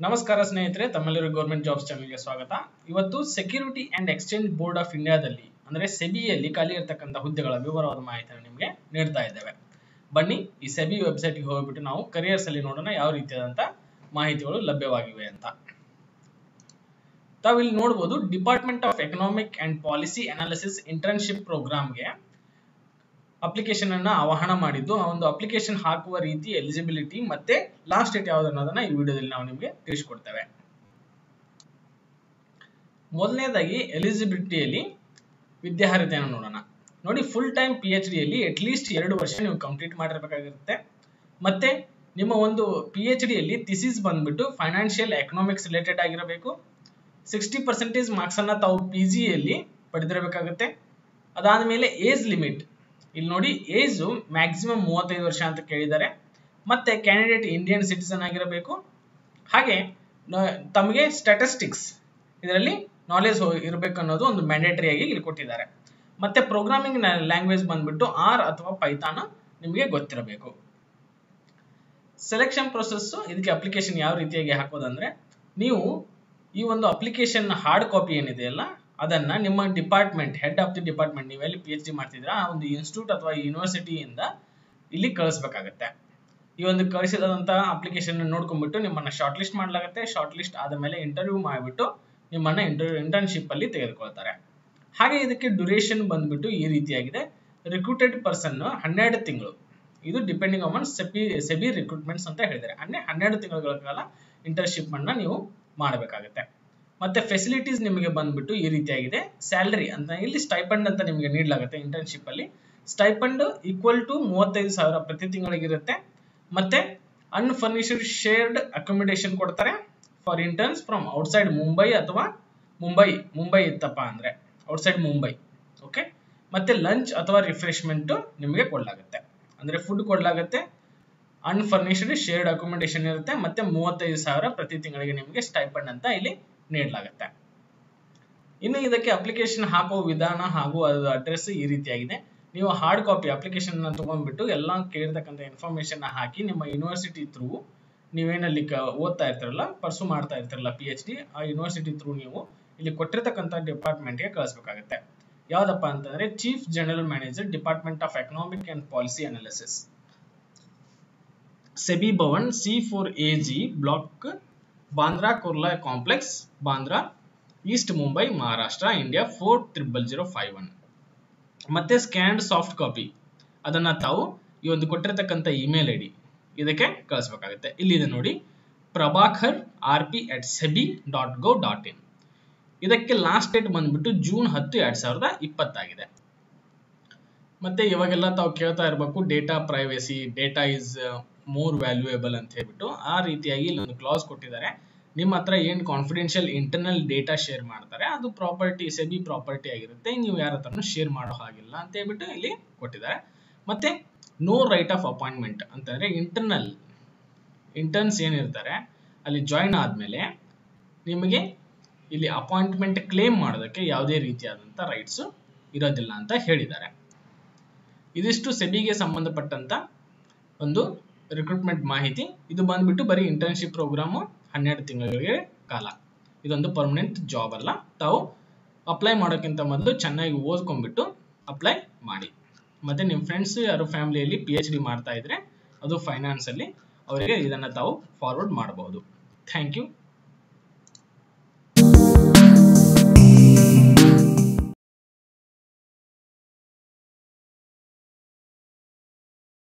ನಮಸ್ಕಾರ ಸ್ನೇಹಿತರೆ ತಮ್ಮೆಲ್ಲರಿಗೂ ಗೌರ್ಮೆಂಟ್ ಜಾಬ್ಸ್ ಚಾನಲ್ಗೆ ಸ್ವಾಗತ ಇವತ್ತು security and exchange board of ಇಂಡಿಯಾದಲ್ಲಿ ಅಂದ್ರೆ ಸೆಬಿಯಲ್ಲಿ ಖಾಲಿ ಇರತಕ್ಕಂಥ ಹುದ್ದೆಗಳ ವಿವರವಾದ ಮಾಹಿತಿಯನ್ನು ನಿಮಗೆ ನೀಡ್ತಾ ಇದ್ದೇವೆ ಬನ್ನಿ ಈ ಸೆಬಿ ವೆಬ್ಸೈಟ್ಗೆ ಹೋಗ್ಬಿಟ್ಟು ನಾವು ಕರಿಯರ್ಸ್ ಅಲ್ಲಿ ನೋಡೋಣ ಯಾವ ರೀತಿಯಾದಂಥ ಮಾಹಿತಿಗಳು ಲಭ್ಯವಾಗಿವೆ ಅಂತ ತಾವಿಲ್ಲಿ ನೋಡ್ಬೋದು department of economic and policy analysis internship ಪ್ರೋಗ್ರಾಮ್ಗೆ ಅಪ್ಲಿಕೇಶನ್ ಅನ್ನ ಆಹ್ವಾನ ಮಾಡಿದ್ದು ಆ ಒಂದು ಅಪ್ಲಿಕೇಶನ್ ಹಾಕುವ ರೀತಿ ಎಲಿಜಿಬಿಲಿಟಿ ಮತ್ತೆ ಲಾಸ್ಟ್ ಡೇಟ್ ಯಾವ್ದು ಅನ್ನೋದನ್ನ ಈ ವಿಡಿಯೋದಲ್ಲಿ ನಾವು ನಿಮಗೆ ತಿಳಿಸ್ಕೊಡ್ತೇವೆ ಮೊದಲನೇದಾಗಿ ಎಲಿಜಿಬಿಲಿಟಿಯಲ್ಲಿ ವಿದ್ಯಾರ್ಹತೆಯನ್ನು ನೋಡೋಣ ನೋಡಿ ಫುಲ್ ಟೈಮ್ ಪಿ ಎಚ್ ಡಿಯಲ್ಲಿ ಅಟ್ ಲೀಸ್ಟ್ ಎರಡು ವರ್ಷ ನೀವು ಕಂಪ್ಲೀಟ್ ಮಾಡಿರ್ಬೇಕಾಗಿರುತ್ತೆ ಮತ್ತೆ ನಿಮ್ಮ ಒಂದು ಪಿ ಎಚ್ ಡಿಯಲ್ಲಿ ಥಿಸಿಸ್ ಬಂದ್ಬಿಟ್ಟು ಫೈನಾನ್ಷಿಯಲ್ ಎಕನಾಮಿಕ್ಸ್ ರಿಲೇಟೆಡ್ ಆಗಿರಬೇಕು ಸಿಕ್ಸ್ಟಿ ಪರ್ಸೆಂಟೇಜ್ ಮಾರ್ಕ್ಸ್ ಅನ್ನ ತಾವು ಪಿ ಜಿಯಲ್ಲಿ ಪಡೆದಿರಬೇಕಾಗುತ್ತೆ ಅದಾದಮೇಲೆ ಏಜ್ ಲಿಮಿಟ್ ಇಲ್ಲಿ ನೋಡಿ ಏಜ್ ಮ್ಯಾಕ್ಸಿಮಮ್ ಮೂವತ್ತೈದು ವರ್ಷ ಅಂತ ಕೇಳಿದ್ದಾರೆ ಮತ್ತೆ ಕ್ಯಾಂಡಿಡೇಟ್ ಇಂಡಿಯನ್ ಸಿಟಿಸನ್ ಆಗಿರಬೇಕು ಹಾಗೆ ನ- ತಮಗೆ ಸ್ಟ್ಯಾಟಿಸ್ಟಿಕ್ಸ್ ಇದರಲ್ಲಿ ನಾಲೆಜ್ ಇರಬೇಕು ಅನ್ನೋದು ಒಂದು ಮ್ಯಾಂಡೇಟರಿ ಆಗಿ ಇಲ್ಲಿ ಕೊಟ್ಟಿದ್ದಾರೆ ಮತ್ತೆ ಪ್ರೋಗ್ರಾಮಿಂಗ್ ಲ್ಯಾಂಗ್ವೇಜ್ ಬಂದ್ಬಿಟ್ಟು ಆರ್ ಅಥವಾ ಪೈಥಾನ್ ನಿಮಗೆ ಗೊತ್ತಿರಬೇಕು ಸೆಲೆಕ್ಷನ್ ಪ್ರೊಸೆಸ್ ಇದಕ್ಕೆ ಅಪ್ಲಿಕೇಶನ್ ಯಾವ ರೀತಿಯಾಗಿ ಹಾಕೋದಂದ್ರೆ ನೀವು ಈ ಒಂದು ಅಪ್ಲಿಕೇಶನ್ ಹಾರ್ಡ್ ಕಾಪಿ ಏನಿದೆಯಲ್ಲ ಅದನ್ನ ನಿಮ್ಮ department head of the department ನೀವೆಲ್ಲಿ ಪಿ ಎಚ್ ಡಿ ಮಾಡ್ತಿದ್ರ ಆ ಒಂದು ಇನ್ಸ್ಟಿಟ್ಯೂಟ್ ಅಥವಾ ಯೂನಿವರ್ಸಿಟಿಯಿಂದ ಇಲ್ಲಿ ಕಳಿಸ್ಬೇಕಾಗತ್ತೆ ಈ ಒಂದು ಕಳಿಸಿದಂತ ಅಪ್ಲಿಕೇಶನ್ ನೋಡ್ಕೊಂಡ್ಬಿಟ್ಟು ನಿಮ್ಮನ್ನ ಶಾರ್ಟ್ ಲಿಸ್ಟ್ ಮಾಡಲಾಗುತ್ತೆ ಶಾರ್ಟ್ ಲಿಸ್ಟ್ ಆದ ಮೇಲೆ ಇಂಟರ್ವ್ಯೂ ಮಾಡಿಬಿಟ್ಟು ನಿಮ್ಮನ್ನ ಇಂಟರ್ವ್ಯೂ ಇಂಟರ್ನ್ಶಿಪ್ ಅಲ್ಲಿ ತೆಗೆದುಕೊಳ್ತಾರೆ ಹಾಗೆ ಇದಕ್ಕೆ ಡ್ಯೂರೇಷನ್ ಬಂದ್ಬಿಟ್ಟು ಈ ರೀತಿಯಾಗಿದೆ ರಿಕ್ರೂಟೆಡ್ ಪರ್ಸನ್ ಹನ್ನೆರಡು ತಿಂಗಳು ಇದು depending on SEBI SEBI recruitments ಅಂತ ಹೇಳಿದ್ದಾರೆ ಅಂದ್ರೆ ಹನ್ನೆರಡು ತಿಂಗಳ ಕಾಲ ಇಂಟರ್ನ್ಶಿಪ್ ಅನ್ನ ನೀವು ಮಾಡಬೇಕಾಗುತ್ತೆ ಮತ್ತೆ ಫೆಸಿಲಿಟೀಸ್ ನಿಮಗೆ ಬಂದ್ಬಿಟ್ಟು ಈ ರೀತಿಯಾಗಿದೆ ಸ್ಯಾಲರಿ ಅಂತ ಇಲ್ಲಿ ಸ್ಟೈಪಂಡ್ ಅಂತ ನಿಮಗೆ ನೀಡಲಾಗುತ್ತೆ ಇಂಟರ್ನ್ಶಿಪ್ ಅಲ್ಲಿ ಸ್ಟೈಪಂಡ್ ಈಕ್ವಲ್ ಟು ಮೂವತ್ತೈದು ಸಾವಿರ ಪ್ರತಿ ತಿಂಗಳಿಗಿರುತ್ತೆ ಮತ್ತೆ ಅನ್ಫರ್ನಿಶ್ಡ್ ಶೇರ್ಡ್ ಅಕೊಮಿಡೇಷನ್ ಕೊಡ್ತಾರೆ for interns from outside Mumbai ಅಥವಾ ಮುಂಬೈ ಮುಂಬೈ ಇತ್ತಪ್ಪ ಅಂದ್ರೆ ಔಟ್ಸೈಡ್ ಮುಂಬೈ ಓಕೆ ಮತ್ತೆ ಲಂಚ್ ಅಥವಾ ರಿಫ್ರೆಶ್ಮೆಂಟ್ ನಿಮಗೆ ಕೊಡಲಾಗುತ್ತೆ ಅಂದ್ರೆ ಫುಡ್ ಕೊಡಲಾಗುತ್ತೆ ಅನ್ಫರ್ನಿಶ್ಡ್ ಶೇರ್ಡ್ ಅಕೊಮಿಡೇಷನ್ ಇರುತ್ತೆ ಮತ್ತೆ ಮೂವತ್ತೈದು ಸಾವಿರ ಪ್ರತಿ ತಿಂಗಳಿಗೆ ನಿಮಗೆ ಸ್ಟೈಪಂಡ್ ಅಂತ ಇಲ್ಲಿ ನೀಡಲಾಗುತ್ತೆ ಇನ್ನು ಇದಕ್ಕೆ ಅಪ್ಲಿಕೇಶನ್ ಹಾಕುವ ವಿಧಾನ ಹಾಗೂ ಅದರ ಅಡ್ರೆಸ್ ಈ ರೀತಿಯಾಗಿದೆ ನೀವು ಹಾರ್ಡ್ ಕಾಪಿ ಅಪ್ಲಿಕೇಶನ್ ತಗೊಂಡ್ಬಿಟ್ಟು ಎಲ್ಲ ಕೇಳಿರ್ತಕ್ಕಂಥ ಇನ್ಫಾರ್ಮೇಶನ್ ಹಾಕಿ ನಿಮ್ಮ ಯೂನಿವರ್ಸಿಟಿ ಥ್ರೂ ನೀವೇನಲ್ಲಿ ಕ- ಓದ್ತಾ ಇರ್ತಾರಲ್ಲ ಪರ್ಸು ಮಾಡ್ತಾ ಇರ್ತಾರಲ್ಲ ಪಿ ಎಚ್ ಡಿ ಆ ಯೂನಿವರ್ಸಿಟಿ ಥ್ರೂ ನೀವು ಇಲ್ಲಿ ಕೊಟ್ಟಿರ್ತಕ್ಕಂಥ ಡಿಪಾರ್ಟ್ಮೆಂಟ್ಗೆ ಕಳಿಸ್ಬೇಕಾಗುತ್ತೆ ಯಾವ್ದಪ್ಪ ಅಂತಂದ್ರೆ chief general manager department of economic and policy analysis SEBI Bhavan C four A G block Bandra Kurla complex Bandra east Mumbai Maharashtra India four triple zero five one ಮತ್ತೆ ಸ್ಕ್ಯಾನ್ಡ್ ಸಾಫ್ಟ್ ಕಾಪಿ ಅದನ್ನ ತಾವು ಈ ಒಂದು ಕೊಟ್ಟಿರ್ತಕ್ಕಂಥ ಇಮೇಲ್ ಐ ಡಿ ಇದಕ್ಕೆ ಕಳಿಸ್ಬೇಕಾಗುತ್ತೆ ಇಲ್ಲಿದೆ ನೋಡಿ Prabhakar R P at SEBI dot gov dot in ಇದಕ್ಕೆ ಲಾಸ್ಟ್ ಡೇಟ್ ಬಂದ್ಬಿಟ್ಟು ಜೂನ್ ಹತ್ತು ಎರಡ್ ಸಾವಿರದ ಇಪ್ಪತ್ತಾಗಿದೆ ಮತ್ತೆ ಇವಾಗೆಲ್ಲ ತಾವು ಕೇಳ್ತಾ ಇರಬೇಕು data privacy data is more valuable ಅಂತ ಹೇಳ್ಬಿಟ್ಟು ಆ ರೀತಿಯಾಗಿ ಇಲ್ಲಿ ಒಂದು ಕ್ಲಾಸ್ ಕೊಟ್ಟಿದ್ದಾರೆ ನಿಮ್ಮ ಹತ್ರ ಏನ್ ಕಾನ್ಫಿಡೆನ್ಷಿಯಲ್ ಇಂಟರ್ನಲ್ ಡೇಟಾ ಶೇರ್ ಮಾಡ್ತಾರೆ ಅದು ಪ್ರಾಪರ್ಟಿ ಸೆಬಿ ಪ್ರಾಪರ್ಟಿ ಆಗಿರುತ್ತೆ ನೀವು ಯಾರ ಹತ್ರನೂ ಶೇರ್ ಮಾಡೋ ಹಾಗಿಲ್ಲ ಅಂತ ಹೇಳ್ಬಿಟ್ಟು ಇಲ್ಲಿ ಕೊಟ್ಟಿದ್ದಾರೆ ಮತ್ತೆ ನೋ ರೈಟ್ ಆಫ್ ಅಪಾಯಿಂಟ್ಮೆಂಟ್ ಅಂತಂದ್ರೆ ಇಂಟರ್ನಲ್ ಇಂಟರ್ನ್ಸ್ ಏನಿರ್ತಾರೆ ಅಲ್ಲಿ ಜಾಯಿನ್ ಆದ್ಮೇಲೆ ನಿಮಗೆ ಇಲ್ಲಿ ಅಪಾಯಿಂಟ್ಮೆಂಟ್ ಕ್ಲೇಮ್ ಮಾಡೋದಕ್ಕೆ ಯಾವುದೇ ರೀತಿಯಾದಂಥ ರೈಟ್ಸ್ ಇರೋದಿಲ್ಲ ಅಂತ ಹೇಳಿದ್ದಾರೆ ಇದಿಷ್ಟು ಸೆಬಿಗೆ ಸಂಬಂಧಪಟ್ಟಂತ ಒಂದು ರಿಕ್ರೂಟ್ಮೆಂಟ್ ಮಾಹಿತಿ ಇದು ಬಂದ್ಬಿಟ್ಟು ಬರೀ ಇಂಟರ್ನ್ಶಿಪ್ ಪ್ರೋಗ್ರಾಮು ಹನ್ನೆರಡು ತಿಂಗಳಿಗೆ ಕಾಲ ಇದೊಂದು ಪರ್ಮನೆಂಟ್ ಜಾಬ್ ಅಲ್ಲ ತಾವು ಅಪ್ಲೈ ಮಾಡೋಕ್ಕಿಂತ ಮೊದಲು ಚೆನ್ನಾಗಿ ಓದ್ಕೊಂಡ್ಬಿಟ್ಟು ಅಪ್ಲೈ ಮಾಡಿ ಮತ್ತೆ ನಿಮ್ಮ ಫ್ರೆಂಡ್ಸ್ ಯಾರು ಫ್ಯಾಮಿಲಿಯಲ್ಲಿ ಪಿ ಎಚ್ ಡಿ ಮಾಡ್ತಾ ಇದ್ರೆ ಅದು ಫೈನಾನ್ಸ್ ಅಲ್ಲಿ ಅವರಿಗೆ ಇದನ್ನ ತಾವು ಫಾರ್ವರ್ಡ್ ಮಾಡಬಹುದು ಥ್ಯಾಂಕ್ ಯು